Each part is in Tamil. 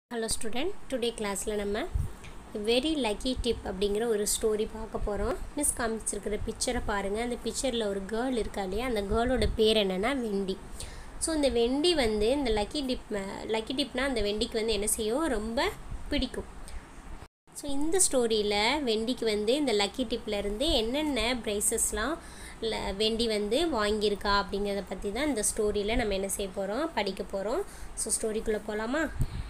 ஹலோ ஸ்டூடெண்ட் டுடே கிளாஸில் நம்ம வெரி லக்கி டிப் அப்படிங்கிற ஒரு ஸ்டோரி பார்க்க போகிறோம் மிஸ் காமிச்சிருக்கிற பிக்சரை பாருங்கள் அந்த பிக்சரில் ஒரு கேர்ள் இருக்கா இல்லையா அந்த கேர்ளோட பேர் என்னென்னா வெண்டி ஸோ இந்த வெண்டி வந்து இந்த லக்கி டிப் லக்கி டிப்னா அந்த வெண்டிக்கு வந்து என்ன செய்யும் ரொம்ப பிடிக்கும் ஸோ இந்த ஸ்டோரியில் வெண்டிக்கு வந்து இந்த லக்கி டிப்லேருந்து என்னென்ன ப்ரைஸஸ்லாம் வெண்டி வந்து வாங்கியிருக்கா அப்படிங்கிறத பற்றி தான் இந்த ஸ்டோரியில் நம்ம என்ன செய்ய போகிறோம் படிக்க போகிறோம் ஸோ ஸ்டோரிக்குள்ளே போகலாமா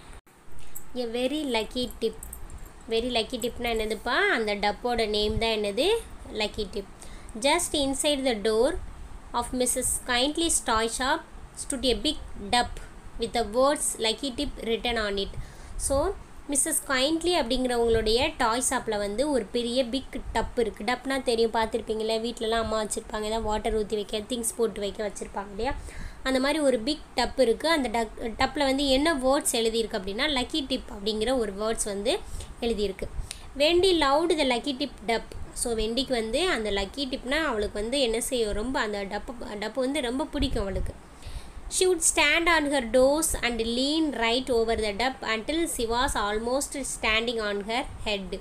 a very lucky dip very lucky டிப்னா என்னதுப்பா அந்த டப்போட நேம் தான் என்னது lucky dip just inside the door of Mrs Kindly toy shop stood a big tub with the words lucky dip written on it so Mrs Kindly அப்படிங்கிறவங்களுடைய டாய் ஷாப்பில் வந்து ஒரு பெரிய பிக் டப் இருக்குது டப்னா தெரியும் பார்த்துருப்பீங்களே வீட்டிலலாம் அம்மா வச்சுருப்பாங்க ஏதாவது வாட்டர் ஊற்றி வைக்க திங்ஸ் போட்டு வைக்க வச்சுருப்பாங்க இல்லையா அந்த மாதிரி ஒரு பிக் டப் இருக்குது அந்த டக் டப்பில் வந்து என்ன வேர்ட்ஸ் எழுதியிருக்கு அப்படின்னா லக்கி டிப் அப்படிங்கிற ஒரு வேர்ட்ஸ் வந்து எழுதியிருக்கு Wendy loved the lucky dip tub so வெண்டிக்கு வந்து அந்த லக்கி டிப்னா அவளுக்கு வந்து என்ன செய்யும் ரொம்ப அந்த டப்பு டப்பு வந்து ரொம்ப பிடிக்கும் அவளுக்கு she would stand on her toes and lean right over the tub until she was almost standing on her head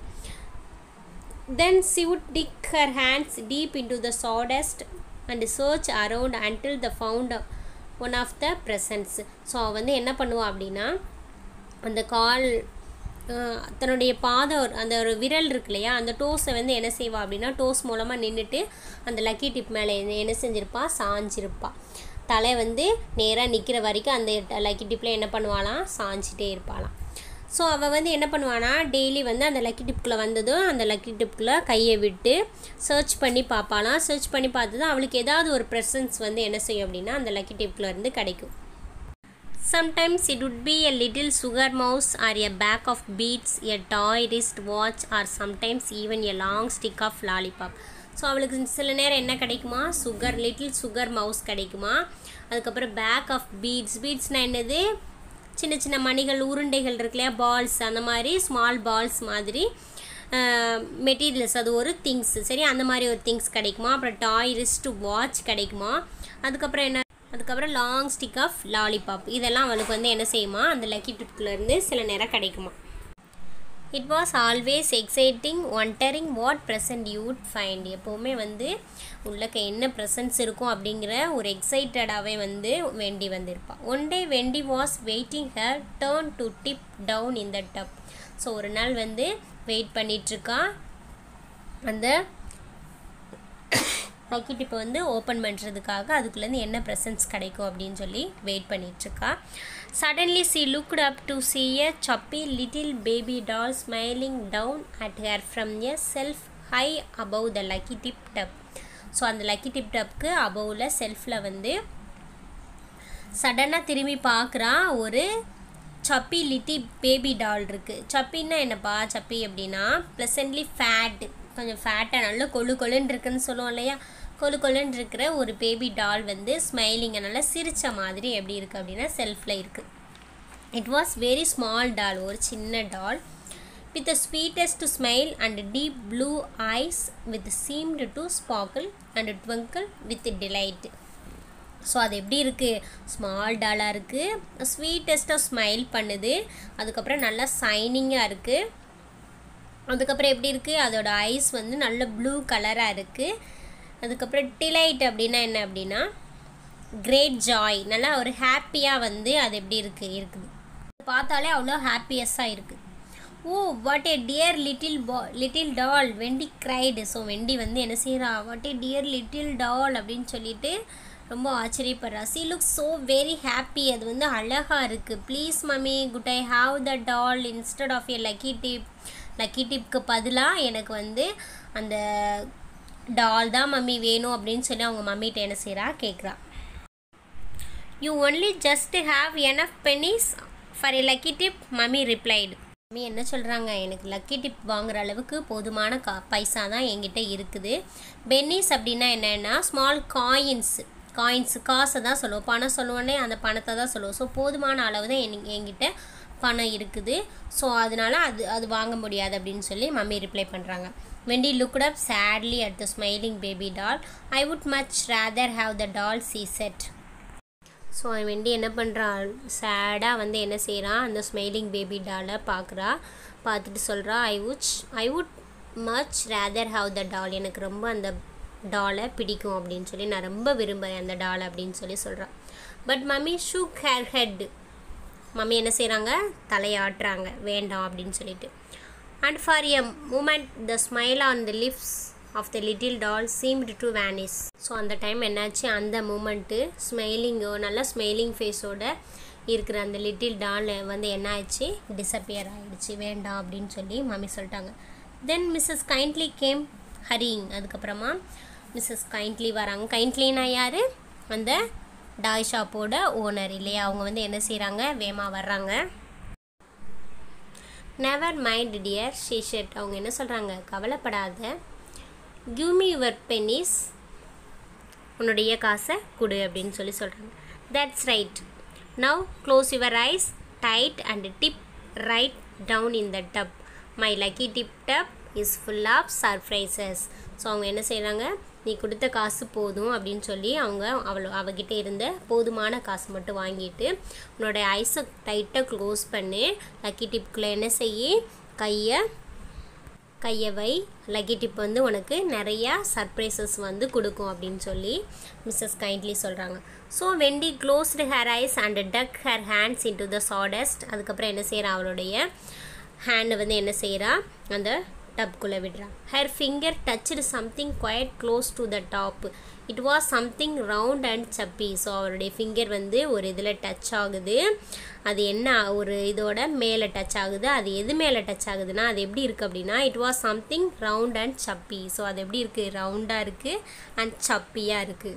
then she would dig her hands deep into the sawdust and search around until the found one of the presents so அவள் வந்து என்ன பண்ணுவாள் அப்படின்னா அந்த கால் தன்னுடைய பாதம் அந்த ஒரு விரல் இருக்கு இல்லையா அந்த டோஸை வந்து என்ன செய்வாள் அப்படின்னா டோஸ் மூலமாக நின்றுட்டு அந்த லக்கி டிப் மேலே என்ன செஞ்சிருப்பா சாஞ்சிருப்பா தலை வந்து நேராக நிற்கிற வரைக்கும் அந்த லக்கி டிப்பில் என்ன பண்ணுவாளாம் சாஞ்சிட்டே இருப்பாளாம் ஸோ அவள் வந்து என்ன பண்ணுவானா டெய்லி வந்து அந்த லக்கி டிப்புக்குள்ளே வந்ததும் அந்த லக்கி டிப்புக்குள்ளே கையை விட்டு சர்ச் பண்ணி பார்ப்பாளாம் சர்ச் பண்ணி பார்த்ததும் அவளுக்கு ஏதாவது ஒரு ப்ரெசன்ஸ் வந்து என்ன செய்யும் அப்படின்னா அந்த லக்கி டிப்புக்குள்ளேருந்து கிடைக்கும் sometimes it would be a little sugar mouse or a bag of beads a toy wrist watch or sometimes even a long stick of lollipop so அவளுக்கு சில நேரம் என்ன கிடைக்குமா சுகர் லிட்டில் சுகர் மவுஸ் கிடைக்குமா அதுக்கப்புறம் பேக் ஆஃப் பீட்ஸ் பீட்ஸ்னால் என்னது சின்ன சின்ன மணிகள் உருண்டைகள் இருக்கு இல்லையா பால்ஸ் அந்த மாதிரி ஸ்மால் பால்ஸ் மாதிரி மெட்டீரியல்ஸ் அது ஒரு திங்ஸ் சரி அந்த மாதிரி ஒரு திங்ஸ் கிடைக்குமா அப்புறம் டாய் ரிஸ்ட் வாட்ச் கிடைக்குமா அதுக்கப்புறம் என்ன அதுக்கப்புறம் லாங் ஸ்டிக் ஆஃப் லாலிபாப் இதெல்லாம் அவளுக்கு வந்து என்ன செய்யுமா அந்த லக்கி டிப்குள்ளேருந்து சில நேரம் கிடைக்குமா it was always exciting wondering what present you'd find எப்போவுமே வந்து உள்ளக்க என்ன ப்ரெசன்ஸ் இருக்கும் அப்படிங்கிற ஒரு எக்ஸைட்டடாகவே வந்து வெண்டி வந்திருப்பாள் one day Wendy was waiting her turn to dip down in the tub so ஒரு நாள் வந்து வெயிட் பண்ணிகிட்ருக்கா அந்த லக்கி டிப்பை வந்து ஓப்பன் பண்ணுறதுக்காக அதுக்குள்ளேருந்து என்ன ப்ரெசன்ஸ் கிடைக்கும் அப்படின்னு சொல்லி வெயிட் பண்ணிகிட்ருக்கா suddenly she looked up to see a chubby little baby doll smiling down at her from a shelf high above the lucky dip tub so அந்த லக்கி டிப் டப்க்கு அபவில் செல்ஃபில் வந்து சடனாக திரும்பி பார்க்குறா ஒரு சப்பி லிட்டி பேபி டால் இருக்குது சப்பின்னா என்னப்பா சப்பி அப்படின்னா ப்ளசன்ட்லி ஃபேட் கொஞ்சம் ஃபேட்டாக நல்ல கொழு கொழுன்னு இருக்குன்னு சொல்லுவோம் இல்லையா கொழு கொழுன்னு இருக்கிற ஒரு பேபி டால் வந்து ஸ்மைலிங்கை நல்லா சிரித்த மாதிரி எப்படி இருக்குது அப்படின்னா செல்ஃபில் இருக்குது it was very small doll ஒரு சின்ன doll with a sweetest smile and deep blue eyes with seemed to sparkle and twinkle with delight so அது எப்படி இருக்குது ஸ்மால் டாலாக இருக்குது ஸ்வீட்டஸ்ட்டாக ஸ்மைல் பண்ணுது அதுக்கப்புறம் நல்லா சைனிங்காக இருக்குது அதுக்கப்புறம் எப்படி இருக்குது அதோட ஐஸ் வந்து நல்ல ப்ளூ கலராக இருக்குது அதுக்கப்புறம் டிலைட் அப்படின்னா என்ன அப்படின்னா கிரேட் ஜாய் நல்லா ஒரு ஹாப்பியாக வந்து அது எப்படி இருக்குது இருக்குது பார்த்தாலே அவ்வளோ ஹாப்பியஸ்ஸாக இருக்குது oh what a dear little பா little doll Wendy cried so Wendy வந்து என்ன செய்கிறா what a dear little doll அப்படின்னு சொல்லிட்டு ரொம்ப ஆச்சரியப்படுறா she look so very happy அது வந்து அழகாக இருக்குது please mummy could I have the doll instead of a lucky dip lucky டிப்க்கு பதிலாக எனக்கு வந்து அந்த டால் தான் மம்மி வேணும் அப்படின்னு சொல்லி அவங்க மம்மிகிட்ட என்ன செய்கிறா கேட்குறா you only just have enough pennies for a lucky dip mummy replied mummy என்ன சொல்கிறாங்க எனக்கு லக்கி டிப் வாங்குற அளவுக்கு போதுமான கா பைசா தான் என்கிட்ட இருக்குது பென்னிஸ் அப்படின்னா என்னென்னா ஸ்மால் காயின்ஸ் காயின்ஸ் காசை தான் சொல்லுவோம் பணம் சொல்லுவோன்னே அந்த பணத்தை தான் சொல்லுவோம் ஸோ போதுமான அளவு தான் என் என்கிட்ட பணம் இருக்குது ஸோ அதனால் அது அது வாங்க முடியாது அப்படின்னு சொல்லி மம்மி ரிப்ளை பண்ணுறாங்க Wendy looked up sadly at the smiling baby doll I would much rather have the doll she said so அவன் வெண்டி என்ன பண்ணுறான் சேடாக வந்து என்ன செய்கிறான் அந்த ஸ்மைலிங் பேபி டாலை பார்க்குறா பார்த்துட்டு சொல்கிறா I would I would much rather have the doll எனக்கு ரொம்ப அந்த டாலை பிடிக்கும் அப்படின்னு சொல்லி நான் ரொம்ப விரும்புகிறேன் அந்த டால் அப்படின்னு சொல்லி சொல்கிறான் but mummy shook her head mummy என்ன செய்கிறாங்க தலையாட்டுறாங்க வேண்டாம் அப்படின்னு சொல்லிட்டு and for a moment the smile on the lips of the little doll seemed to vanish so அந்த டைம் என்னாச்சு அந்த மூமெண்ட்டு ஸ்மைலிங்கோ நல்லா ஸ்மைலிங் ஃபேஸோட இருக்கிற அந்த லிட்டில் டால் வந்து என்ன ஆயிடுச்சு டிஸப்பியர் ஆகிடுச்சு வேண்டாம் அப்படின்னு சொல்லி மம்மி சொல்லிட்டாங்க then Mrs Kindly came hurrying அதுக்கப்புறமா மிஸ்ஸஸ் கைண்ட்லி வராங்க கைண்ட்லினா யார் அந்த டாய் ஷாப்போட ஓனர் இல்லையா அவங்க வந்து என்ன செய்கிறாங்க வேமா வர்றாங்க நெவர் மைண்ட் டியர் ஷீஷர்ட் அவங்க என்ன சொல்கிறாங்க கவலைப்படாத கிவ் மீ யுவர் பென்னிஸ் உன்னுடைய காசை கொடு அப்படின்னு சொல்லி சொல்கிறாங்க that's right now close your eyes tight and dip right down in the tub my lucky dip tub is full of surprises so அவங்க என்ன செய்கிறாங்க நீ கொடுத்த காசு போதும் அப்படின்னு சொல்லி அவங்க அவளோ அவகிட்ட இருந்த போதுமான காசு மட்டும் வாங்கிட்டு உன்னோட ஐஸை டைட்டாக க்ளோஸ் பண்ணி லக்கி டிப்புக்குள்ளே என்ன செய்யி கையை கையை வை லக்கி டிப் வந்து உனக்கு நிறையா சர்ப்ரைசஸ் வந்து கொடுக்கும் அப்படின்னு சொல்லி மிஸ்ஸஸ் கைண்ட்லி சொல்கிறாங்க so Wendy closed her eyes and tuck her hands into the sawdust அதுக்கப்புறம் என்ன செய்கிறா அவளுடைய ஹேண்டை வந்து என்ன செய்கிறா அந்த டப்குள்ளே விடுறா her finger touched something quite close to the top it was something round and chubby so அவருடைய ஃபிங்கர் வந்து ஒரு இதில் டச் ஆகுது அது என்ன ஒரு இதோட மேலே டச் ஆகுது அது எது மேலே டச் ஆகுதுன்னா அது எப்படி இருக்குது அப்படின்னா it was something round and chubby so அது எப்படி இருக்குது ரவுண்டாக இருக்குது அண்ட் சப்பியாக இருக்குது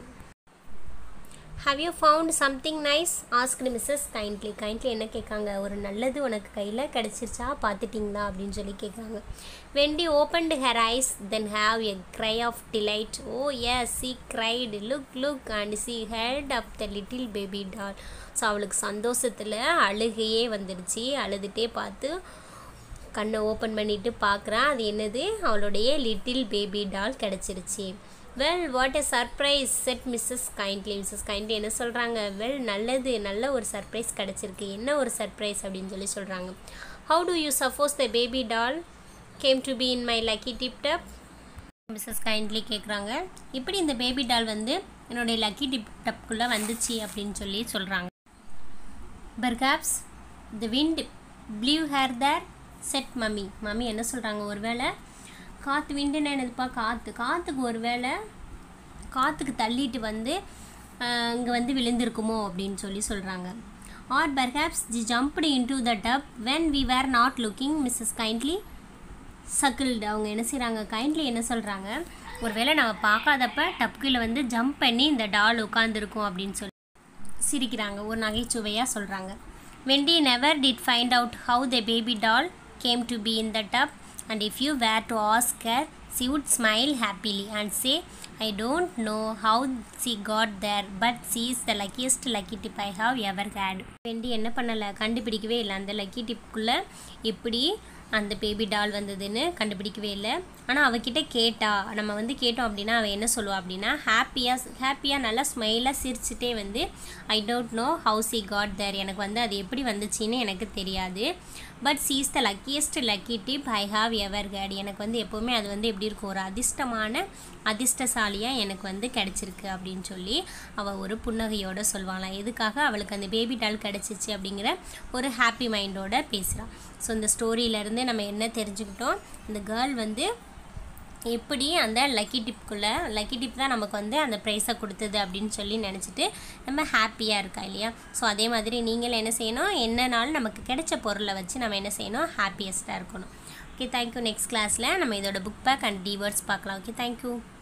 how you found something nice asked Mrs Kindly Kindly என்ன கேட்காங்க ஒரு நல்லது உனக்கு கையில் கிடச்சிருச்சா பார்த்துட்டிங்களா அப்படின்னு சொல்லி கேட்குறாங்க Wendy opened her eyes then have a cry of delight oh yes she cried look look and she held up the little baby doll so அவளுக்கு சந்தோஷத்தில் அழுகையே வந்துடுச்சு அழுதுகிட்டே பார்த்து கண்ணை ஓப்பன் பண்ணிவிட்டு பார்க்குறான் அது என்னது அவளுடைய லிட்டில் பேபி டால் கிடச்சிருச்சு well what a surprise said Mrs Kindly Mrs Kindly என்ன சொல்கிறாங்க வெல் நல்லது நல்ல ஒரு சர்ப்ரைஸ் கிடச்சிருக்கு என்ன ஒரு சர்ப்ரைஸ் அப்படின்னு சொல்லி சொல்கிறாங்க how do you suppose the baby doll came to be in my lucky dip tub Mrs Kindly கேட்குறாங்க இப்படி இந்த பேபி டால் வந்து என்னுடைய லக்கி டிப் டப்குள்ளே வந்துச்சு அப்படின்னு சொல்லி சொல்கிறாங்க perhaps the wind blew her there said mummy mummy என்ன சொல்கிறாங்க ஒருவேளை காற்று விண்டுன்னு என்னதுப்பா காற்று காற்றுக்கு ஒரு வேளை காற்றுக்கு தள்ளிட்டு வந்து இங்கே வந்து விழுந்திருக்குமோ அப்படின்னு சொல்லி சொல்கிறாங்க or perhaps she jumped into the tub when we were not looking Mrs Kindly chuckled அவங்க என்ன செய்கிறாங்க கைண்ட்லி என்ன சொல்கிறாங்க ஒருவேளை நம்ம பார்க்காதப்ப டப்குள்ள வந்து ஜம்ப் பண்ணி இந்த டால் உட்காந்துருக்கும் அப்படின்னு சொல்லி சிரிக்கிறாங்க ஒரு நகைச்சுவையாக சொல்கிறாங்க Wendy never did find out how the baby doll came to be in the tub and if you were to ask her she would smile happily and say i don't know how she got there but she is the luckiest lucky tip i have ever had Wendy என்ன பண்ணலை கண்டுபிடிக்கவே இல்லை அந்த லக்கி டிப்புக்குள்ளே எப்படி அந்த பேபி டால் வந்ததுன்னு கண்டுபிடிக்கவே இல்லை ஆனால் அவகிட்ட கேட்டா நம்ம வந்து கேட்டோம் அப்படின்னா அவள் என்ன சொல்லுவா அப்படின்னா ஹாப்பியாக ஹாப்பியாக நல்லா ஸ்மைலாக சிரிச்சுட்டே வந்து I don't know how she got there எனக்கு வந்து அது எப்படி வந்துச்சுன்னு எனக்கு தெரியாது but she's the luckiest lucky dip I have ever got எனக்கு வந்து எப்போவுமே அது வந்து எப்படி இருக்கும் ஒரு அதிர்ஷ்டமான அதிர்ஷ்டசாலியாக எனக்கு வந்து கிடச்சிருக்கு அப்படின்னு சொல்லி அவள் ஒரு புன்னகையோடு சொல்வாளாம் எதுக்காக அவளுக்கு அந்த பேபி டால் கிடச்சிச்சு அப்படிங்கிற ஒரு ஹாப்பி மைண்டோட பேசுகிறான் ஸோ இந்த ஸ்டோரியிலேருந்து நம்ம என்ன தெரிஞ்சுக்கிட்டோம் இந்த கேர்ள் வந்து எப்படி அந்த லக்கி டிப்புக்குள்ளே லக்கி டிப் தான் நமக்கு வந்து அந்த ப்ரைஸை கொடுத்தது அப்படின்னு சொல்லி நினச்சிட்டு நம்ம ஹாப்பியாக இருக்கா இல்லையா ஸோ அதே மாதிரி நீங்களும் என்ன செய்யணும் என்னனாலும் நமக்கு கிடைச்ச பொருளை வச்சு நம்ம என்ன செய்யணும் ஹாப்பியஸ்ட்டாக இருக்கணும் ஓகே தேங்க்யூ நெக்ஸ்ட் கிளாஸில் நம்ம இதோட புக் பேக் அண்ட் டிவேர்ட்ஸ் பார்க்கலாம் ஓகே தேங்க்யூ